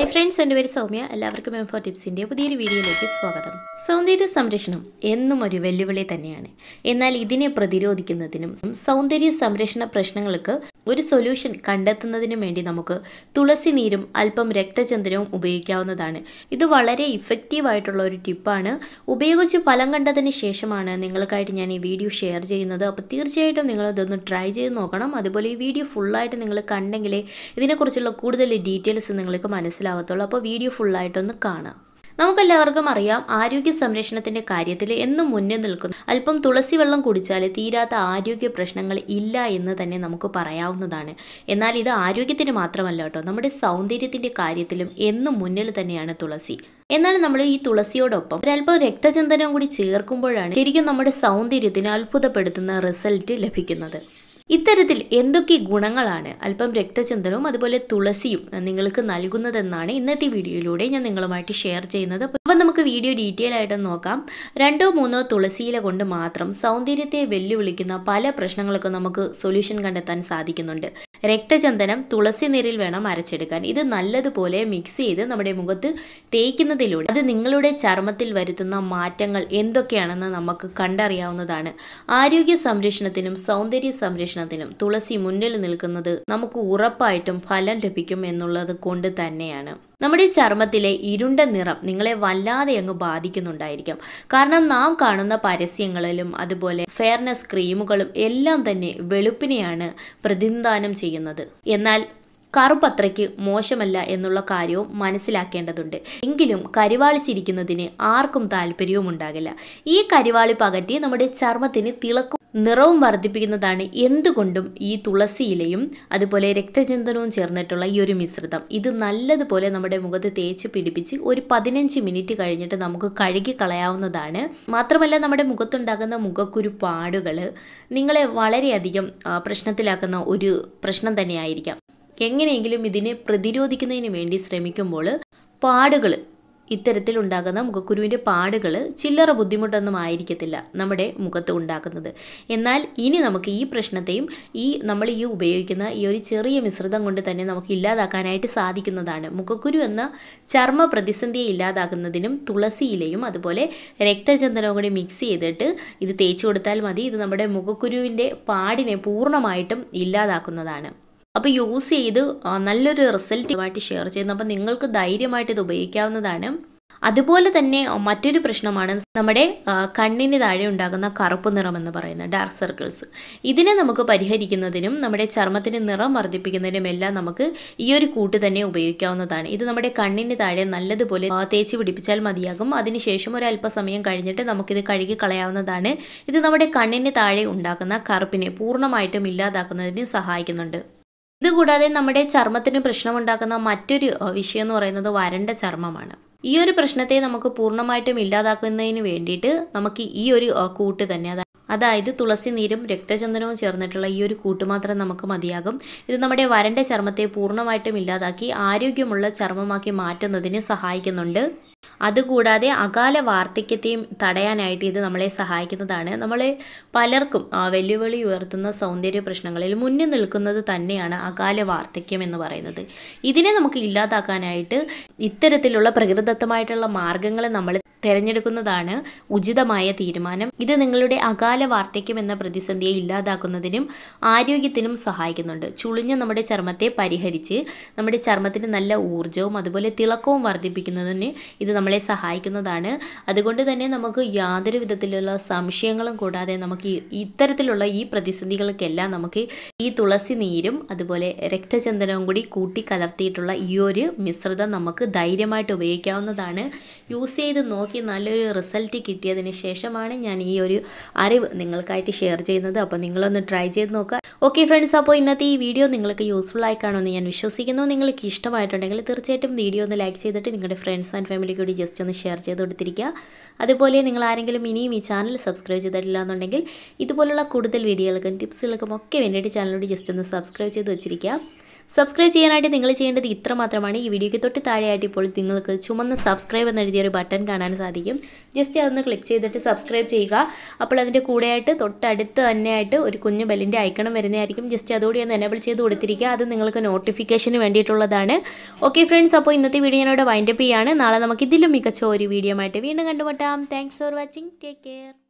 hi friends എൻ്റെ പേര് സൗമ്യ എല്ലാവർക്കും എം ഫോർ ടിപ്സിൻ്റെ പുതിയൊരു വീഡിയോയിലേക്ക് സ്വാഗതം സൗന്ദര്യ സംരക്ഷണം എന്നും ഒരു വെല്ലുവിളി തന്നെയാണ് എന്നാൽ ഇതിനെ പ്രതിരോധിക്കുന്നതിനും സൗന്ദര്യ സംരക്ഷണ പ്രശ്നങ്ങൾക്ക് ഒരു സൊല്യൂഷൻ കണ്ടെത്തുന്നതിനും വേണ്ടി നമുക്ക് തുളസി നീരും അല്പം രക്തചന്ദനവും ഉപയോഗിക്കാവുന്നതാണ് ഇത് വളരെ ഇഫക്റ്റീവ് ആയിട്ടുള്ള ഒരു ടിപ്പാണ് ഉപയോഗിച്ച് ഫലം കണ്ടതിന് ശേഷമാണ് നിങ്ങൾക്കായിട്ട് ഞാൻ ഈ വീഡിയോ ഷെയർ ചെയ്യുന്നത് അപ്പോൾ തീർച്ചയായിട്ടും നിങ്ങൾ ഇതൊന്ന് ട്രൈ ചെയ്ത് നോക്കണം അതുപോലെ ഈ വീഡിയോ ഫുള്ളായിട്ട് നിങ്ങൾ കണ്ടെങ്കിലേ ഇതിനെക്കുറിച്ചുള്ള കൂടുതൽ ഡീറ്റെയിൽസ് നിങ്ങൾക്ക് മനസ്സിലാകത്തുള്ളൂ അപ്പോൾ വീഡിയോ ഫുള്ളായിട്ടൊന്ന് കാണാം നമുക്കെല്ലാവർക്കും അറിയാം ആരോഗ്യ സംരക്ഷണത്തിന്റെ കാര്യത്തിൽ എന്നും മുന്നിൽ നിൽക്കുന്നു അല്പം തുളസി വെള്ളം കുടിച്ചാൽ തീരാത്ത ആരോഗ്യ പ്രശ്നങ്ങൾ ഇല്ല എന്ന് തന്നെ നമുക്ക് പറയാവുന്നതാണ് എന്നാൽ ഇത് ആരോഗ്യത്തിന് മാത്രമല്ല കേട്ടോ നമ്മുടെ സൗന്ദര്യത്തിന്റെ കാര്യത്തിലും എന്നും മുന്നിൽ തന്നെയാണ് തുളസി എന്നാൽ നമ്മൾ ഈ തുളസിയോടൊപ്പം ഒരല്പം രക്തചന്ദനം കൂടി ചേർക്കുമ്പോഴാണ് ശരിക്കും നമ്മുടെ സൗന്ദര്യത്തിന് അത്ഭുതപ്പെടുത്തുന്ന റിസൾട്ട് ലഭിക്കുന്നത് ഇത്തരത്തിൽ എന്തൊക്കെ ഗുണങ്ങളാണ് അല്പം രക്തചന്ദനവും അതുപോലെ തുളസിയും നിങ്ങൾക്ക് നൽകുന്നതെന്നാണ് ഇന്നത്തെ വീഡിയോയിലൂടെ ഞാൻ നിങ്ങളുമായിട്ട് ഷെയർ ചെയ്യുന്നത് അപ്പം നമുക്ക് വീഡിയോ ഡീറ്റെയിൽ ആയിട്ട് നോക്കാം രണ്ടോ മൂന്നോ തുളസിയില കൊണ്ട് മാത്രം സൗന്ദര്യത്തെ വെല്ലുവിളിക്കുന്ന പല പ്രശ്നങ്ങൾക്കും നമുക്ക് സൊല്യൂഷൻ കണ്ടെത്താൻ സാധിക്കുന്നുണ്ട് രക്തചന്ദനം തുളസി നീരിൽ വേണം അരച്ചെടുക്കാൻ ഇത് നല്ലതുപോലെ മിക്സ് ചെയ്ത് നമ്മുടെ മുഖത്ത് തേക്കുന്നതിലൂടെ അത് നിങ്ങളുടെ ചർമ്മത്തിൽ വരുത്തുന്ന മാറ്റങ്ങൾ എന്തൊക്കെയാണെന്ന് നമുക്ക് കണ്ടറിയാവുന്നതാണ് ആരോഗ്യ സംരക്ഷണത്തിനും സൗന്ദര്യ സംരക്ഷണത്തിനും തുളസി മുന്നിൽ നിൽക്കുന്നത് നമുക്ക് ഉറപ്പായിട്ടും ഫലം ലഭിക്കും എന്നുള്ളത് കൊണ്ട് തന്നെയാണ് നമ്മുടെ ചർമ്മത്തിലെ ഇരുണ്ട നിറം നിങ്ങളെ വല്ലാതെ അങ്ങ് ബാധിക്കുന്നുണ്ടായിരിക്കും കാരണം നാം കാണുന്ന പരസ്യങ്ങളിലും അതുപോലെ ഫെയർനെസ് ക്രീമുകളും എല്ലാം തന്നെ വെളുപ്പിനെയാണ് പ്രതിനിധാനം ചെയ്യുന്നത് എന്നാൽ കറുപ്പത്രയ്ക്ക് മോശമല്ല എന്നുള്ള കാര്യവും മനസ്സിലാക്കേണ്ടതുണ്ട് എങ്കിലും കരിവാളിച്ചിരിക്കുന്നതിന് ആർക്കും താല്പര്യവും ഉണ്ടാകില്ല ഈ കരിവാളി പകറ്റി നമ്മുടെ ചർമ്മത്തിന് തിളക്കും നിറവും വർദ്ധിപ്പിക്കുന്നതാണ് എന്തുകൊണ്ടും ഈ തുളസിയിലയും അതുപോലെ രക്തചന്ദനവും ചേർന്നിട്ടുള്ള ഈ ഒരു മിശ്രിതം ഇത് നല്ലതുപോലെ നമ്മുടെ മുഖത്ത് തേച്ച് പിടിപ്പിച്ച് ഒരു പതിനഞ്ച് മിനിറ്റ് കഴിഞ്ഞിട്ട് നമുക്ക് കഴുകി കളയാവുന്നതാണ് മാത്രമല്ല നമ്മുടെ മുഖത്തുണ്ടാകുന്ന മുഖക്കുരു പാടുകൾ നിങ്ങളെ വളരെയധികം ആ, പ്രശ്നത്തിലാക്കുന്ന ഒരു പ്രശ്നം തന്നെയായിരിക്കാം എങ്ങനെയെങ്കിലും ഇതിനെ പ്രതിരോധിക്കുന്നതിന് വേണ്ടി ശ്രമിക്കുമ്പോൾ പാടുകൾ ഇത്തരത്തിലുണ്ടാകുന്ന മുഖക്കുരുവിൻ്റെ പാടുകൾ ചില്ലറ ബുദ്ധിമുട്ടൊന്നും ആയിരിക്കത്തില്ല നമ്മുടെ മുഖത്ത് ഉണ്ടാക്കുന്നത് എന്നാൽ ഇനി നമുക്ക് ഈ പ്രശ്നത്തെയും ഈ നമ്മൾ ഈ ഉപയോഗിക്കുന്ന ഈ ഒരു ചെറിയ മിശ്രിതം കൊണ്ട് തന്നെ നമുക്ക് ഇല്ലാതാക്കാനായിട്ട് സാധിക്കുന്നതാണ് മുഖക്കുരു എന്ന ചർമ്മ പ്രതിസന്ധിയെ ഇല്ലാതാക്കുന്നതിനും തുളസിയിലയും അതുപോലെ രക്തചന്ദനവും കൂടി മിക്സ് ചെയ്തിട്ട് ഇത് തേച്ച് കൊടുത്താൽ മതി ഇത് നമ്മുടെ മുഖക്കുരുവിൻ്റെ പാടിനെ പൂർണ്ണമായിട്ടും ഇല്ലാതാക്കുന്നതാണ് അപ്പോൾ യൂസ് ചെയ്ത് ആ, നല്ലൊരു റിസൾട്ടുമായിട്ട് ഷെയർ ചെയ്യുന്നു അപ്പോൾ നിങ്ങൾക്ക് ധൈര്യമായിട്ട് ഇത് ഉപയോഗിക്കാവുന്നതാണ് അതുപോലെ തന്നെ ആ, മറ്റൊരു പ്രശ്നമാണ് നമ്മുടെ ആ, കണ്ണിന് താഴെ ഉണ്ടാകുന്ന കറുപ്പ് നിറം എന്ന് പറയുന്നത് ഡാർക്ക് സർക്കിൾസ് ഇതിനെ നമുക്ക് പരിഹരിക്കുന്നതിനും നമ്മുടെ ചർമ്മത്തിന് നിറം വർദ്ധിപ്പിക്കുന്നതിനും എല്ലാം നമുക്ക് ഈ ഒരു കൂട്ട് തന്നെ ഉപയോഗിക്കാവുന്നതാണ് ഇത് നമ്മുടെ കണ്ണിന് താഴെ നല്ലതുപോലെ ആ, തേച്ച് പിടിപ്പിച്ചാൽ മതിയാകും അതിനുശേഷം ഒരു അല്പസമയം കഴിഞ്ഞിട്ട് നമുക്കിത് കഴുകി കളയാവുന്നതാണ് ഇത് നമ്മുടെ കണ്ണിന് താഴെ ഉണ്ടാക്കുന്ന കറുപ്പിനെ പൂർണ്ണമായിട്ടും ഇല്ലാതാക്കുന്നതിന് സഹായിക്കുന്നുണ്ട് ഇതുകൂടാതെ നമ്മുടെ ചർമ്മത്തിന് പ്രശ്നമുണ്ടാക്കുന്ന മറ്റൊരു അഹ്, വിഷയം എന്ന് പറയുന്നത് വരണ്ട ചർമ്മമാണ് ഈ ഒരു പ്രശ്നത്തെ നമുക്ക് പൂർണ്ണമായിട്ടും ഇല്ലാതാക്കുന്നതിന് വേണ്ടിയിട്ട് നമുക്ക് ഈ ഒരു അഹ്, കൂട്ട് തന്നെ അതാ- അതായത് തുളസി നീരും രക്തചന്ദനവും ചേർന്നിട്ടുള്ള ഈ ഒരു കൂട്ട് മാത്രം നമുക്ക് മതിയാകും ഇത് നമ്മുടെ വരണ്ട ചർമ്മത്തെ പൂർണ്ണമായിട്ടും ഇല്ലാതാക്കി ആരോഗ്യമുള്ള ചർമ്മമാക്കി മാറ്റുന്നതിന് സഹായിക്കുന്നുണ്ട് അതുകൂടാതെ അകാല വാർദ്ധക്യത്തെയും തടയാനായിട്ട് ഇത് നമ്മളെ സഹായിക്കുന്നതാണ് നമ്മളെ പലർക്കും ആ, വെല്ലുവിളി ഉയർത്തുന്ന സൗന്ദര്യ പ്രശ്നങ്ങളിൽ മുന്നിൽ നിൽക്കുന്നത് തന്നെയാണ് അകാല വാർദ്ധക്യം എന്ന് പറയുന്നത് ഇതിനെ നമുക്ക് ഇല്ലാതാക്കാനായിട്ട് ഇത്തരത്തിലുള്ള പ്രകൃതിദത്തമായിട്ടുള്ള മാർഗങ്ങൾ നമ്മൾ തിരഞ്ഞെടുക്കുന്നതാണ് ഉചിതമായ തീരുമാനം ഇത് നിങ്ങളുടെ അകാല വാർദ്ധക്യം എന്ന പ്രതിസന്ധിയെ ഇല്ലാതാക്കുന്നതിനും ആരോഗ്യത്തിനും സഹായിക്കുന്നുണ്ട് ചുളിഞ്ഞ നമ്മുടെ ചർമ്മത്തെ പരിഹരിച്ച് നമ്മുടെ ചർമ്മത്തിന് നല്ല ഊർജ്ജവും അതുപോലെ തിളക്കവും വർദ്ധിപ്പിക്കുന്നതിന് ഇത് നമ്മളെ സഹായിക്കുന്നതാണ് അതുകൊണ്ട് തന്നെ നമുക്ക് യാതൊരു വിധത്തിലുള്ള സംശയങ്ങളും കൂടാതെ നമുക്ക് ഈ- ഇത്തരത്തിലുള്ള ഈ പ്രതിസന്ധികൾക്കെല്ലാം നമുക്ക് ഈ തുളസി നീരും അതുപോലെ രക്തചന്ദനവും കൂടി കൂട്ടി കലർത്തിയിട്ടുള്ള ഈ ഒരു മിശ്രിതം നമുക്ക് ധൈര്യമായിട്ട് ഉപയോഗിക്കാവുന്നതാണ് യൂസ് ചെയ്ത് നോക്കി നല്ലൊരു റിസൾട്ട് കിട്ടിയതിന് ശേഷമാണ് ഞാൻ ഈ ഒരു അറിവ് നിങ്ങൾക്കായിട്ട് ഷെയർ ചെയ്യുന്നത് അപ്പോൾ നിങ്ങളൊന്ന് ട്രൈ ചെയ്ത് നോക്കുക ഓക്കെ ഫ്രണ്ട്സ് അപ്പോൾ ഇന്നത്തെ ഈ വീഡിയോ നിങ്ങൾക്ക് യൂസ്ഫുൾ ആയി കാണുമെന്ന് ഞാൻ വിശ്വസിക്കുന്നു നിങ്ങൾക്ക് ഇഷ്ടമായിട്ടുണ്ടെങ്കിൽ തീർച്ചയായിട്ടും വീഡിയോ ഒന്ന് ലൈക്ക് ചെയ്തിട്ട് നിങ്ങളുടെ ഫ്രണ്ട്സ് ആൻഡ് ഫാമിലി കൂടി ജസ്റ്റ് ഒന്ന് ഷെയർ ചെയ്ത് കൊടുത്തിരിക്കുക അതുപോലെ നിങ്ങൾ ആരെങ്കിലും ഇനിയും ഈ ചാനൽ സബ്സ്ക്രൈബ് ചെയ്തിട്ടില്ല എന്നുണ്ടെങ്കിൽ ഇതുപോലുള്ള കൂടുതൽ വീഡിയോകൾക്കും ടിപ്സുകൾക്കും ഒക്കെ വേണ്ടിയിട്ട് ചാനലോട് ജസ്റ്റ് ഒന്ന് സബ്സ്ക്രൈബ് ചെയ്ത് വെച്ചിരിക്കുക സബ്സ്ക്രൈബ് ചെയ്യാനായിട്ട് നിങ്ങൾ ചെയ്യേണ്ടത് ഇത്ര മാത്രമാണ് ഈ വീഡിയോയ്ക്ക് തൊട്ട് താഴെയായിട്ട് ഇപ്പോൾ നിങ്ങൾക്ക് ചുമന്ന സബ്സ്ക്രൈബ് എന്ന് എഴുതിയ ഒരു ബട്ടൺ കാണാൻ സാധിക്കും ജസ്റ്റ് അതൊന്ന് ക്ലിക്ക് ചെയ്തിട്ട് സബ്സ്ക്രൈബ് ചെയ്യുക അപ്പോൾ അതിൻ്റെ കൂടെയായിട്ട് തൊട്ടടുത്ത് തന്നെയായിട്ട് ഒരു കുഞ്ഞു ബെല്ലിൻ്റെ ഐക്കണും വരുന്നതായിരിക്കും ജസ്റ്റ് അതോടെ ഒന്ന് എനേബിൾ ചെയ്ത് കൊടുത്തിരിക്കുക അത് നിങ്ങൾക്ക് നോട്ടിഫിക്കേഷന് വേണ്ടിയിട്ടുള്ളതാണ് ഓക്കെ ഫ്രണ്ട്സ് അപ്പോൾ ഇന്നത്തെ വീഡിയോ ഞാനിവിടെ വൈൻഡപ്പ് ചെയ്യാണ് നാളെ നമുക്ക് ഇതിലും മികച്ച ഒരു വീഡിയോ ആയിട്ട് വീണ്ടും കണ്ടുമുട്ടാം thanks for watching take care